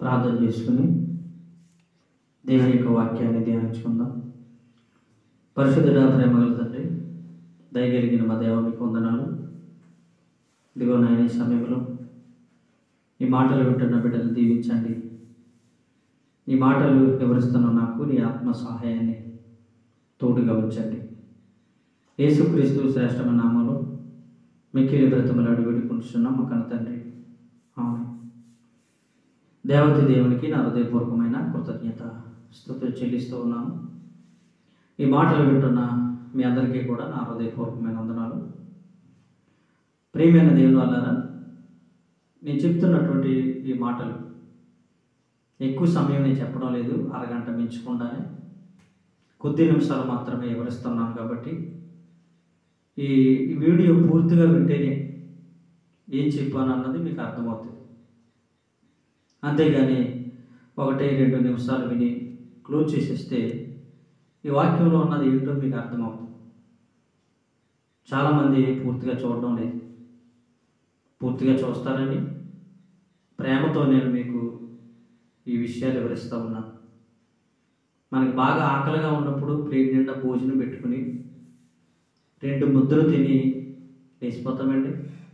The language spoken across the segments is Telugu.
ప్రార్థన చేసుకుని దేవుని యొక్క వాక్యాన్ని ధ్యానించుకుందాం పరిశుద్ధుడ ప్రేమగల తండ్రి దయగలిగిన మా దేవ మీకు వందనాలు ఇదిగో నాయన ఈ సమయంలో ఈ మాటలు వింటున్న బిడ్డలు దీవించండి ఈ మాటలు వివరిస్తున్న నాకు నీ ఆత్మ సహాయాన్ని తోడుగా ఉంచండి యేసుక్రీస్తు శ్రేష్టమైన నామంలో మిక్కిలి బ్రతమలాడు వేడుకుంటున్నాం మా కన్న తండ్రి ఆమె దేవతి దేవునికి నా హృదయపూర్వకమైన కృతజ్ఞత స్థుతులు చెల్లిస్తూ ఉన్నాను ఈ మాటలు వింటున్న మీ అందరికీ కూడా నా హృదయపూర్వకమైన వందనాలు ప్రియమైన దేవుని వల్ల నేను చెప్తున్నటువంటి ఈ మాటలు ఎక్కువ సమయం నేను చెప్పడం లేదు అరగంట మించకుండానే కొద్ది నిమిషాలు మాత్రమే వివరిస్తున్నాను కాబట్టి ఈ ఈ వీడియో పూర్తిగా వింటేనే ఏం చెప్పాను అన్నది మీకు అర్థమవుతుంది అంతేగాని ఒకటి రెండు నిమిషాలు విని క్లోజ్ చేసేస్తే ఈ వాక్యంలో ఉన్నది ఏంటో మీకు అర్థమవుతుంది చాలామంది పూర్తిగా చూడడం లేదు పూర్తిగా చూస్తారని ప్రేమతో నేను మీకు ఈ విషయాలు వివరిస్తూ ఉన్నాను మనకి బాగా ఆకలిగా ఉన్నప్పుడు ప్లేట్ నిండా భోజనం పెట్టుకుని రెండు ముద్దలు తిని లేచిపోతామండి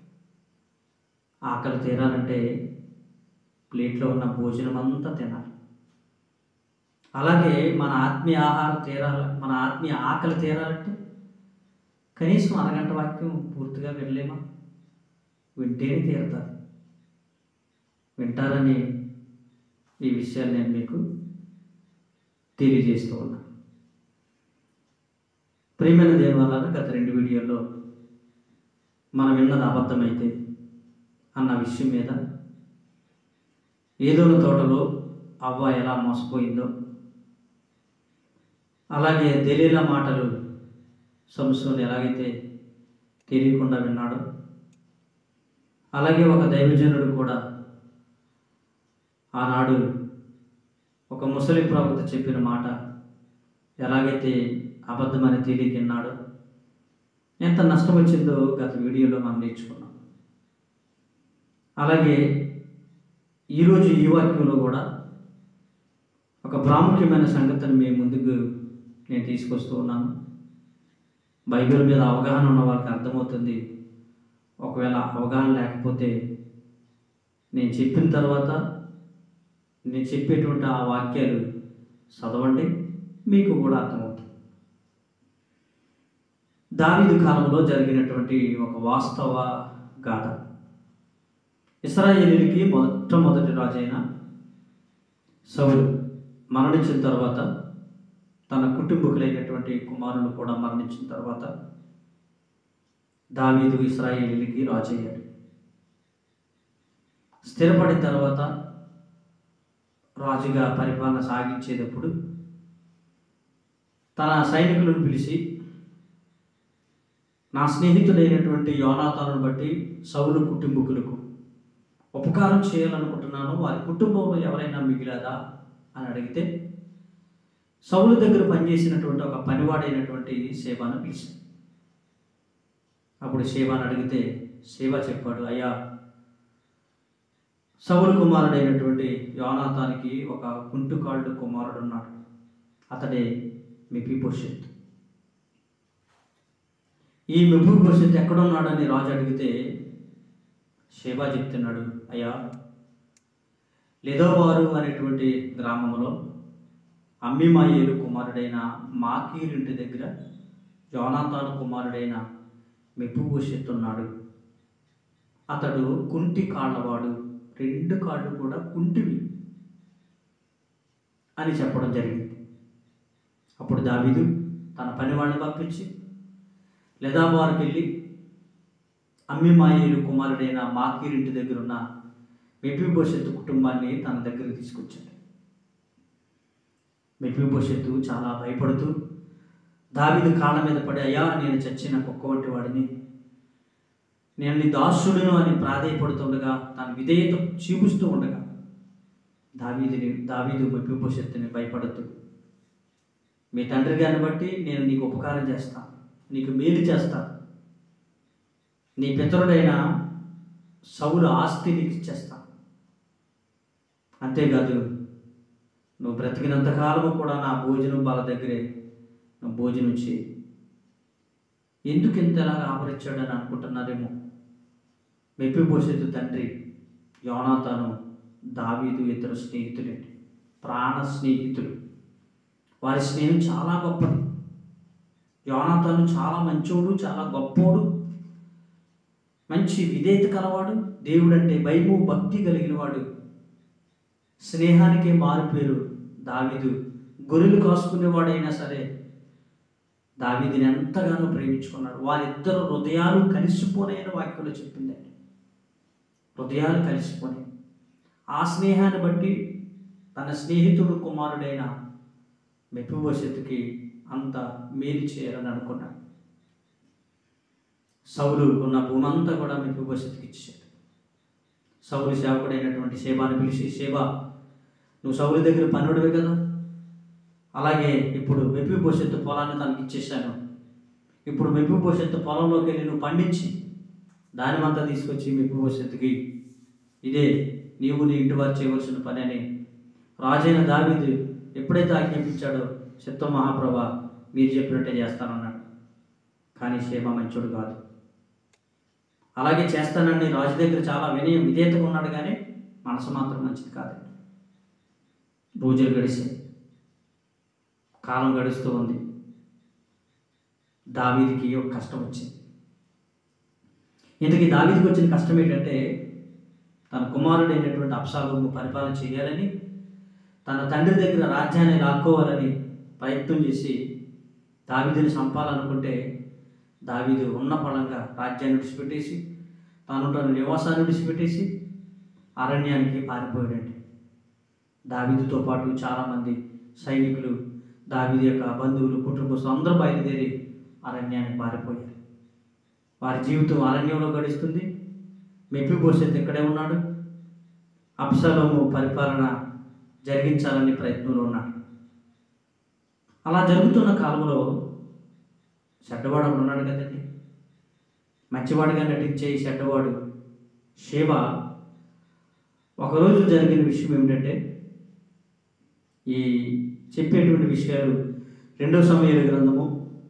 ఆకలి తీరాలంటే ప్లేట్లో ఉన్న భోజనం అంతా తినాలి అలాగే మన ఆత్మీయ ఆహారం తీరాలి మన ఆత్మీయ ఆకలి తీరాలంటే కనీసం అరగంట వాక్యం పూర్తిగా వినలేమా వింటేనే తీరుతుంది వింటారని ఈ విషయాలు నేను మీకు తెలియజేస్తూ ఉన్నాను ప్రియమైన దేవాలయాలు గత రెండు వీడియోల్లో మనం విన్నది అబద్ధమైతే అన్న విషయం మీద ఏదోని తోటలో అవ్వ ఎలా మోసపోయిందో అలాగే తెలియల మాటలు సంస్థలు ఎలాగైతే తెలియకుండా విన్నాడో అలాగే ఒక దైవజనుడు కూడా ఆనాడు ఒక ముసలి ప్రవక్త చెప్పిన మాట ఎలాగైతే అబద్ధమని తెలియకిన్నాడో ఎంత నష్టం వచ్చిందో గత వీడియోలో మనం నేర్చుకున్నాం అలాగే ఈరోజు ఈ వాక్యంలో కూడా ఒక ప్రాముఖ్యమైన సంగతిని మీ ముందుకు నేను తీసుకొస్తూ ఉన్నాను బైబిల్ మీద అవగాహన ఉన్న వాళ్ళకి అర్థమవుతుంది ఒకవేళ అవగాహన లేకపోతే నేను చెప్పిన తర్వాత నేను చెప్పేటువంటి ఆ వాక్యాలు చదవండి మీకు కూడా అర్థమవుతుంది దావీదు కాలంలో జరిగినటువంటి ఒక వాస్తవ గాథ ఇస్రాయేలీలకి మొట్టమొదటి రాజైన సౌలు మరణించిన తర్వాత తన కుటుంబకులైనటువంటి కుమారులు కూడా మరణించిన తర్వాత దావీదు ఇస్రాయేలీలకి రాజు అయ్యాడు స్థిరపడిన తర్వాత రాజుగా పరిపాలన సాగించేటప్పుడు తన సైనికులను పిలిచి నా స్నేహితుడైనటువంటి యోనాతాను బట్టి సౌలు కుటుంబకులకు ఉపకారం చేయాలనుకుంటున్నాను వారి కుటుంబంలో ఎవరైనా మిగిలాదా అని అడిగితే సౌలు దగ్గర పనిచేసినటువంటి ఒక పనివాడైనటువంటి సేవాను పిలిచాను అప్పుడు సేవాను అడిగితే సేవ చెప్పాడు అయ్యా సౌలు కుమారుడైనటువంటి యోనాథానికి ఒక కుంటుకాళ్ళు కుమారుడు ఉన్నాడు అతడే మిపిపోషిత్ ఈ మిపిపోషిత్ ఎక్కడున్నాడని రాజు అడిగితే శేబా చెప్తున్నాడు అయ్యా లెదోవారు అనేటువంటి గ్రామంలో అమ్మిమాయేలు కుమారుడైన మాకీరింటి దగ్గర యోనాతాను కుమారుడైన మెప్పుభూషిత్ ఉన్నాడు అతడు కుంటి కాళ్ళవాడు రెండు కాళ్ళు కూడా కుంటివి అని చెప్పడం జరిగింది అప్పుడు దావీదు తన పనివాడిని పంపించి లెదాబార్కి వెళ్ళి అమ్మిమాయేలు కుమారుడైన మాకీరింటి దగ్గర ఉన్న మెప్పిభవిష్యత్తు కుటుంబాన్ని తన దగ్గరికి తీసుకొచ్చాడు మెప్పిభవిష్యత్తు చాలా భయపడుతూ దావీదు కాళ్ళ మీద పడి అయ్యా నేను చచ్చిన కుక్క వంటి వాడిని నేను నీ దాసుడును అని ప్రాధేయపడుతుండగా తన విధేయత చూపిస్తూ ఉండగా దావీదిని దావీదు మెప్పిభవిష్యత్తుని భయపడుతూ మీ తండ్రి గారిని బట్టి నేను నీకు ఉపకారం చేస్తాను నీకు మేలు చేస్తాను నీ పితరుడైన సౌలు ఆస్తి నీకు ఇచ్చేస్తాను అంతేకాదు నువ్వు బ్రతికినంత కాలము కూడా నా భోజనం వాళ్ళ దగ్గరే నువ్వు భోజనం చేయి ఎందుకు ఇంతలాగా ఆపరించాడని అనుకుంటున్నారేమో మెప్పిపోసేది తండ్రి యోనాతాను దావీదు ఇద్దరు స్నేహితులండి ప్రాణ స్నేహితులు వారి స్నేహం చాలా గొప్పది యోనాతాను చాలా మంచోడు చాలా గొప్పోడు మంచి విధేయత కలవాడు దేవుడంటే భయము భక్తి కలిగిన వాడు స్నేహానికే మారుపేరు దావీదు గొర్రెలు కాసుకునేవాడైనా సరే దావీదిని ఎంతగానో ప్రేమించుకున్నాడు వారిద్దరు హృదయాలు కలిసిపోయిన వాక్యంలో చెప్పిందండి హృదయాలు కలిసిపోయి ఆ స్నేహాన్ని బట్టి తన స్నేహితుడు కుమారుడైన మెప్పుభవిష్యత్తుకి అంత మేలు చేయాలని అనుకున్నాడు సౌలు ఉన్న భూమంతా కూడా మెప్పుభవిష్యత్తుకి ఇచ్చాడు సౌలు సేవకుడైనటువంటి సేవాని పిలిచి సేవ నువ్వు సౌలు దగ్గర పనుడివే కదా అలాగే ఇప్పుడు మెప్పి భవిష్యత్తు పొలాన్ని తనకి ఇచ్చేసాను ఇప్పుడు మెప్పి భవిష్యత్తు పొలంలోకి వెళ్ళి నువ్వు పండించి దానిమంతా తీసుకొచ్చి మెప్పి భవిష్యత్తుకి ఇదే నీవు నీ ఇంటి వారు చేయవలసిన పని అని రాజైన దావీదు ఎప్పుడైతే ఆజ్ఞాపించాడో చిత్తం మహాప్రభ మీరు చెప్పినట్టే చేస్తానన్నాడు కానీ శేమ మంచోడు కాదు అలాగే చేస్తానని రాజు దగ్గర చాలా వినయం విధేయతగా ఉన్నాడు కానీ మనసు మాత్రం మంచిది కాదండి రోజులు గడిచాయి కాలం గడుస్తూ ఉంది దావీదికి ఒక కష్టం వచ్చింది ఇంతకీ దావీదికి వచ్చిన కష్టం ఏంటంటే తన కుమారుడైనటువంటి అప్సాలోము పరిపాలన చేయాలని తన తండ్రి దగ్గర రాజ్యాన్ని లాక్కోవాలని ప్రయత్నం చేసి దావీదుని చంపాలనుకుంటే దావీదు ఉన్న పడంగా రాజ్యాన్ని విడిచిపెట్టేసి తాను తన నివాసాన్ని విడిచిపెట్టేసి అరణ్యానికి పారిపోయాడండి దావీదుతో పాటు చాలామంది సైనికులు దావీదు యొక్క బంధువులు కుటుంబస్తులు అందరూ బయలుదేరి అరణ్యానికి పారిపోయారు వారి జీవితం అరణ్యంలో గడుస్తుంది మెప్పిపోసేది ఇక్కడే ఉన్నాడు అప్సలోము పరిపాలన జరిగించాలని ప్రయత్నంలో ఉన్నాడు అలా జరుగుతున్న కాలంలో చెడ్డవాడు ఒకడు ఉన్నాడు కదండి మంచివాడిగా నటించే ఈ చెడ్డవాడు శివ ఒకరోజు జరిగిన విషయం ఏమిటంటే ఈ చెప్పేటువంటి విషయాలు రెండో సమయాల గ్రంథము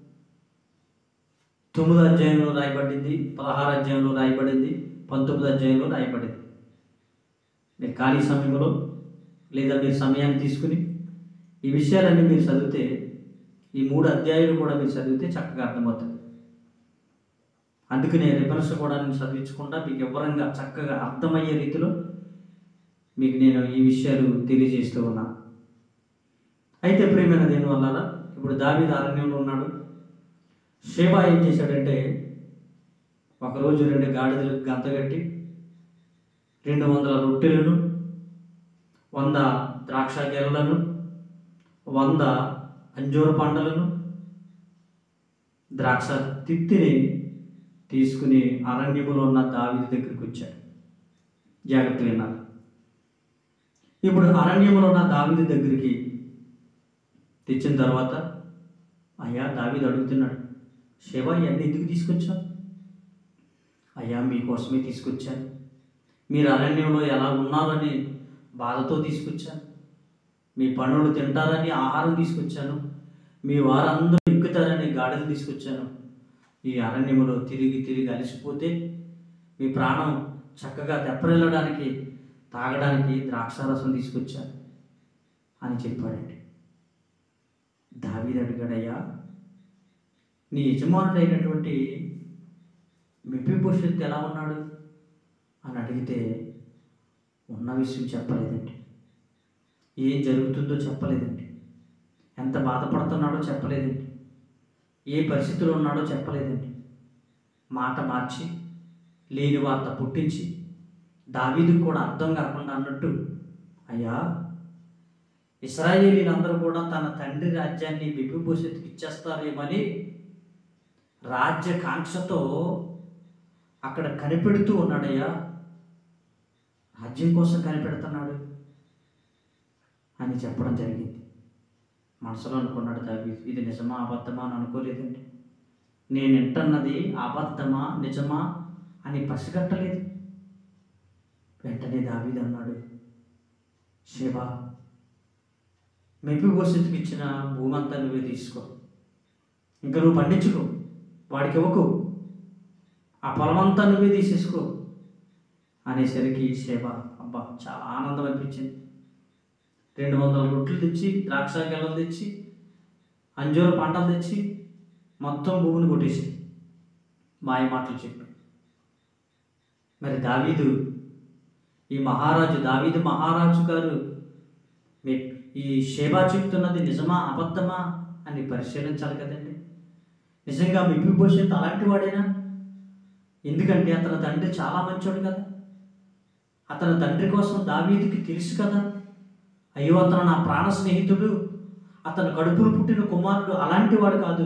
తొమ్మిదో అధ్యాయంలో రాయబడింది పదహారు అధ్యాయంలో రాయబడింది పంతొమ్మిది అధ్యాయంలో రాయబడింది మీరు ఖాళీ సమయంలో లేదా మీరు సమయాన్ని తీసుకుని ఈ విషయాలన్నీ మీరు చదివితే ఈ మూడు అధ్యాయాలు కూడా మీరు చదివితే చక్కగా అర్థమవుతుంది అందుకనే రిఫరెన్స్ కూడా నేను చదివించకుండా మీకు వివరంగా చక్కగా అర్థమయ్యే రీతిలో మీకు నేను ఈ విషయాలు తెలియజేస్తూ ఉన్నాను అయితే ప్రేమైన దేని వల్ల ఇప్పుడు దావీదు అరణ్యంలో ఉన్నాడు షేబా ఏం చేశాడంటే ఒకరోజు రెండు గాడిదలకు గంతగట్టి రెండు వందల రొట్టెలను వంద ద్రాక్ష గెలలను వంద అంజూర పంటలను ద్రాక్ష తిత్తిని తీసుకుని అరణ్యములో ఉన్న దావీదు దగ్గరికి వచ్చాడు జాగ్రత్త విన్నారు ఇప్పుడు అరణ్యంలో ఉన్న దావీదు దగ్గరికి తెచ్చిన తర్వాత అయ్యా దావీదు అడుగుతున్నాడు శివ ఇవన్నీ ఎందుకు తీసుకొచ్చావు అయ్యా మీకోసమే తీసుకొచ్చాను మీరు అరణ్యంలో ఎలా ఉన్నారని బాధతో తీసుకొచ్చాను మీ పనులు తింటారని ఆహారం తీసుకొచ్చాను మీ వారందరూ ఎక్కుతారని గాడిలు తీసుకొచ్చాను ఈ అరణ్యములో తిరిగి తిరిగి అలసిపోతే మీ ప్రాణం చక్కగా తెప్పరిల్లడానికి తాగడానికి ద్రాక్షారసం తీసుకొచ్చాను అని చెప్పాడండి దావీదు అడిగాడయ్యా నీ యజమానుడైనటువంటి మెప్పిభవిష్యత్తు ఎలా ఉన్నాడు అని అడిగితే ఉన్న విషయం చెప్పలేదండి ఏం జరుగుతుందో చెప్పలేదండి ఎంత బాధపడుతున్నాడో చెప్పలేదండి ఏ పరిస్థితిలో ఉన్నాడో చెప్పలేదండి మాట మార్చి లేని వార్త పుట్టించి దావీదుకు కూడా అర్థం కాకుండా అన్నట్టు అయ్యా ఇస్రాయేలీలందరూ కూడా తన తండ్రి రాజ్యాన్ని బిపిభూషత్కి ఇచ్చేస్తారేమని రాజ్యకాంక్షతో అక్కడ కనిపెడుతూ ఉన్నాడయ్యా రాజ్యం కోసం కనిపెడుతున్నాడు అని చెప్పడం జరిగింది మనసులో అనుకున్నాడు దావి ఇది నిజమా అబద్ధమా అని అనుకోలేదండి నేను వింటున్నది అబద్ధమా నిజమా అని పసిగట్టలేదు వెంటనే దావీదు అన్నాడు శివ మెప్పిభూషిత్కి ఇచ్చిన భూమి అంతా నువ్వే తీసుకో ఇంకా నువ్వు పండించుకో వాడికి ఇవ్వకు ఆ పొలం అంతా నువ్వే తీసేసుకో అనేసరికి సేవ అబ్బా చాలా ఆనందం అనిపించింది రెండు వందల రొట్టెలు తెచ్చి ద్రాక్ష గెలలు తెచ్చి అంజూర పంటలు తెచ్చి మొత్తం భూమిని కొట్టేసి మాయ మాటలు చెప్పి మరి దావీదు ఈ మహారాజు దావీదు మహారాజు గారు మీ ఈ షేబా చెప్తున్నది నిజమా అబద్ధమా అని పరిశీలించాలి కదండి నిజంగా మిప్పిపోషేది అలాంటి వాడేనా ఎందుకంటే అతని తండ్రి చాలా మంచోడు కదా అతని తండ్రి కోసం దావీదుకి తెలుసు కదా అయ్యో అతను నా ప్రాణ స్నేహితుడు అతను కడుపును పుట్టిన కుమారుడు అలాంటి వాడు కాదు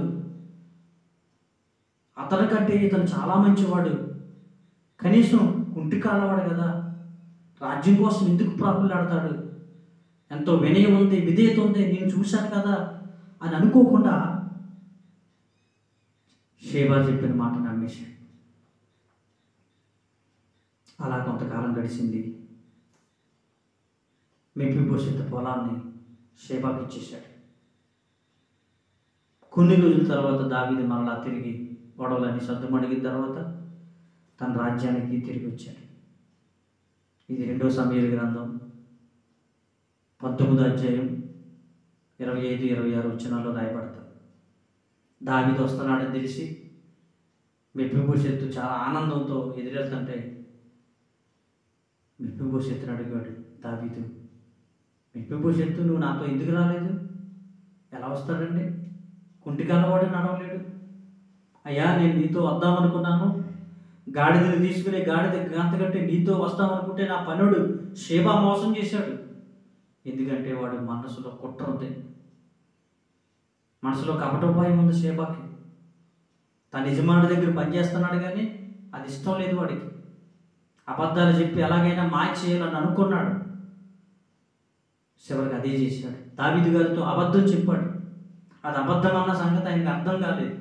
అతని కంటే ఇతను చాలా మంచివాడు కనీసం కుంటి కాలవాడు కదా రాజ్యం కోసం ఎందుకు ప్రాకులాడతాడు ఎంతో వినయం ఉంది విధేయత ఉంది నేను చూశాను కదా అని అనుకోకుండా షేబా చెప్పిన మాట నమ్మేశాడు అలా కొంతకాలం గడిచింది మెప్పిపోషిత పొలాన్ని షేబాకి ఇచ్చేశాడు కొన్ని రోజుల తర్వాత దావీది మరలా తిరిగి గొడవలన్నీ సర్దుమణిగిన తర్వాత తన రాజ్యానికి తిరిగి వచ్చాడు ఇది రెండో సమయాల గ్రంథం పంతొమ్మిదో అధ్యాయం ఇరవై ఐదు ఇరవై ఆరు వచ్చినాల్లో రాయబడతాం దావీదు వస్తున్నాడని తెలిసి మెప్పిభూషత్తు చాలా ఆనందంతో ఎదురెళ్తుంటే మెప్పిభూషత్తుని అడిగాడు దావీదు మెప్పిభూషత్తు నువ్వు నాతో ఎందుకు రాలేదు ఎలా వస్తాడండి కుంటి కలవాడు నడవలేడు అయ్యా నేను నీతో వద్దామనుకున్నాను గాడిదని తీసుకునే గాడిద గంత కట్టి నీతో వస్తామనుకుంటే నా పనుడు షేబా మోసం చేశాడు ఎందుకంటే వాడు మనసులో కుట్ర ఉంది మనసులో కపటోపాయం ఉంది షేబాకి తన యజమాని దగ్గర పనిచేస్తున్నాడు కానీ అది ఇష్టం లేదు వాడికి అబద్ధాలు చెప్పి ఎలాగైనా మాయ చేయాలని అనుకున్నాడు చివరికి అదే చేశాడు దావిది గారితో అబద్ధం చెప్పాడు అది అబద్ధం అన్న సంగతి ఆయనకు అర్థం కాలేదు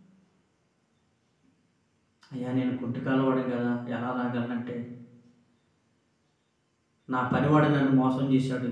అయ్యా నేను కుంటికాలవాడు కదా ఎలా రాగలనంటే నా పనివాడు నన్ను మోసం చేశాడు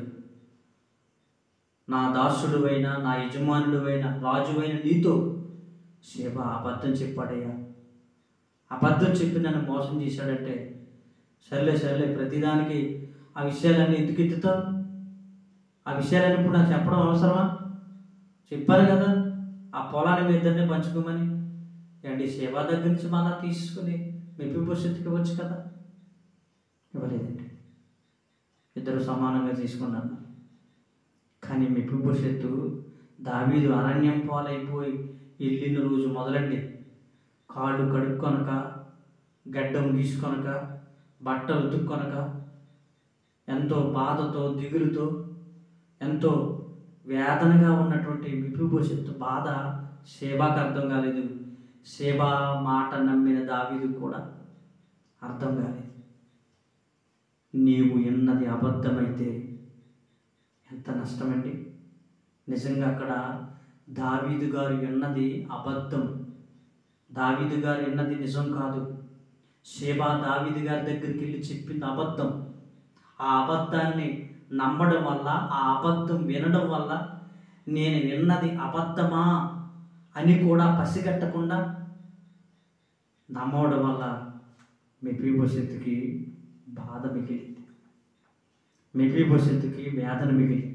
నా దాసుడు అయినా నా యజమానుడు అయినా రాజు అయిన నీతో శివ అబద్ధం చెప్పాడయ్యా అబద్ధం చెప్పి నన్ను మోసం చేశాడంటే సర్లే సర్లే ప్రతిదానికి ఆ విషయాలన్నీ ఎందుకు ఎత్తుతావు ఆ విషయాలన్నీ ఇప్పుడు నాకు చెప్పడం అవసరమా చెప్పారు కదా ఆ పొలాన్ని మీ ఇద్దరిని పంచుకోమని అండి సేవా దగ్గర నుంచి మళ్ళా తీసుకుని మెప్పి భవిష్యత్తుకి ఇవ్వచ్చు కదా ఇవ్వలేదండి ఇద్దరు సమానంగా తీసుకున్నాను కానీ మెప్పి భవిష్యత్తు దావీదు అరణ్యం పాలైపోయి వెళ్ళిన రోజు మొదలండి కాళ్ళు కడుక్కొనక గడ్డం గీసుకొనక బట్టలు ఉతుక్కొనక ఎంతో బాధతో దిగులుతో ఎంతో వేదనగా ఉన్నటువంటి విభూషత్తు బాధ సేవాకు అర్థం కాలేదు సేవా మాట నమ్మిన దావీదు కూడా అర్థం కాలేదు నీవు ఎన్నది అబద్ధమైతే ఎంత నష్టమండి నిజంగా అక్కడ దావీదు గారు ఎన్నది అబద్ధం దావీదు గారు ఎన్నది నిజం కాదు షేబా దావీదు గారి దగ్గరికి వెళ్ళి చెప్పింది అబద్ధం ఆ అబద్ధాన్ని నమ్మడం వల్ల ఆ అబద్ధం వినడం వల్ల నేను విన్నది అబద్ధమా అని కూడా పసిగట్టకుండా నమ్మడం వల్ల మెపీభవిష్యత్తుకి బాధ మిగిలింది మెపీభవిష్యత్తుకి వేదన మిగిలింది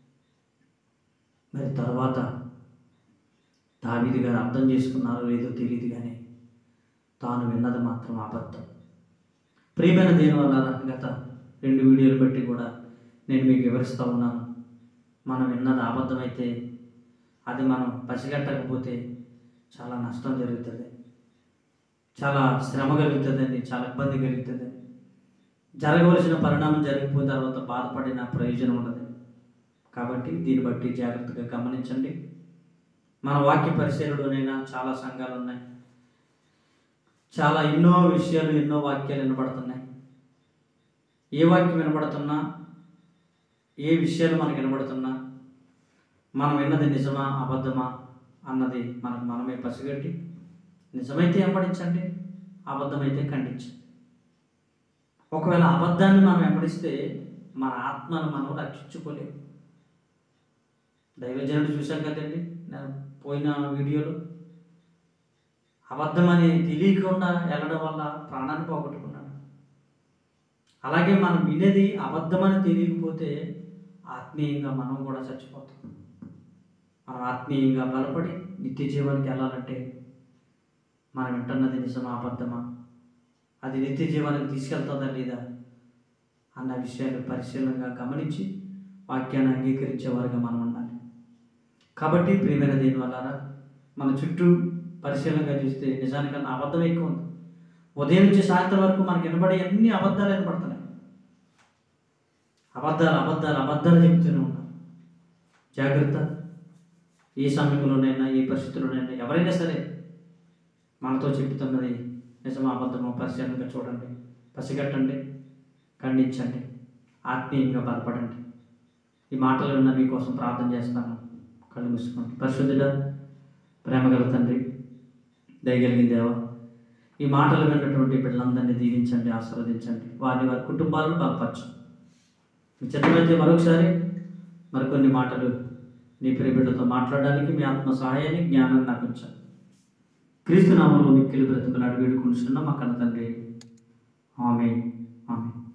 మరి తర్వాత దావీది గారు అర్థం చేసుకున్నారో లేదో తెలియదు కానీ తాను విన్నది మాత్రం అబద్ధం ప్రియమైన దేని వల్ల గత రెండు వీడియోలు బట్టి కూడా నేను మీకు వివరిస్తూ ఉన్నాను మనం విన్నది అబద్ధమైతే అది మనం పసిగట్టకపోతే చాలా నష్టం జరుగుతుంది చాలా శ్రమ కలుగుతుందండి చాలా ఇబ్బంది కలుగుతుంది జరగవలసిన పరిణామం జరిగిపోయిన తర్వాత బాధపడిన ప్రయోజనం ఉండదు కాబట్టి దీన్ని బట్టి జాగ్రత్తగా గమనించండి మన వాక్య పరిశీలనలోనైనా చాలా సంఘాలు ఉన్నాయి చాలా ఎన్నో విషయాలు ఎన్నో వాక్యాలు వినబడుతున్నాయి ఏ వాక్యం వినబడుతున్నా ఏ విషయాలు మనకు వినబడుతున్నా మనం విన్నది నిజమా అబద్ధమా అన్నది మనకు మనమే పసిగట్టి నిజమైతే వెంబడించండి అబద్ధమైతే ఖండించండి ఒకవేళ అబద్ధాన్ని మనం వెంబడిస్తే మన ఆత్మను మనం రక్షించుకోలేము దైవజనుడు చూశాం కదండి నేను పోయిన వీడియోలో అబద్ధమని తెలియకుండా వెళ్ళడం వల్ల ప్రాణాన్ని పోగొట్టుకున్నాడు అలాగే మనం వినేది అబద్ధమని తెలియకపోతే ఆత్మీయంగా మనం కూడా చచ్చిపోతాం మనం ఆత్మీయంగా బలపడి నిత్య జీవానికి వెళ్ళాలంటే మనం వింటున్నది నిజమా అబద్ధమా అది నిత్య జీవానికి తీసుకెళ్తుందా లేదా అన్న విషయాన్ని పరిశీలనగా గమనించి వాక్యాన్ని అంగీకరించేవారుగా మనం ఉండాలి కాబట్టి ప్రియమైన దేని వల్ల మన చుట్టూ పరిశీలనగా చూస్తే నిజానికన్నా అబద్ధం ఎక్కువ ఉంది ఉదయం నుంచి సాయంత్రం వరకు మనకి వినబడే అన్ని అబద్ధాలు వినపడుతున్నాయి అబద్ధాలు అబద్ధాలు అబద్ధాలు చెబుతూనే ఉన్నారు జాగ్రత్త ఏ సమయంలోనైనా ఏ పరిస్థితుల్లోనైనా ఎవరైనా సరే మనతో చెబుతున్నది నిజమా అబద్ధమో పరిశీలనగా చూడండి పసిగట్టండి ఖండించండి ఆత్మీయంగా బలపడండి ఈ మాటలు విన్న మీకోసం ప్రార్థన చేస్తాను కళ్ళు మూసుకోండి పరిశుద్ధుడా ప్రేమగల తండ్రి దయగలిగిన దేవా ఈ మాటలు విన్నటువంటి బిడ్డలందరినీ దీవించండి ఆశీర్వదించండి వారిని వారి కుటుంబాలను బలపరచండి మీ చిత్తమైతే మరొకసారి మరికొన్ని మాటలు నీ ప్రియబిడ్డతో మాట్లాడడానికి మీ ఆత్మ సహాయాన్ని జ్ఞానాన్ని నాకు ఇచ్చాను క్రీస్తు నామంలో మిక్కిలి బ్రతుకులాడి వేడుకుంటున్నాం మా కన్న తండ్రి ఆమె ఆమె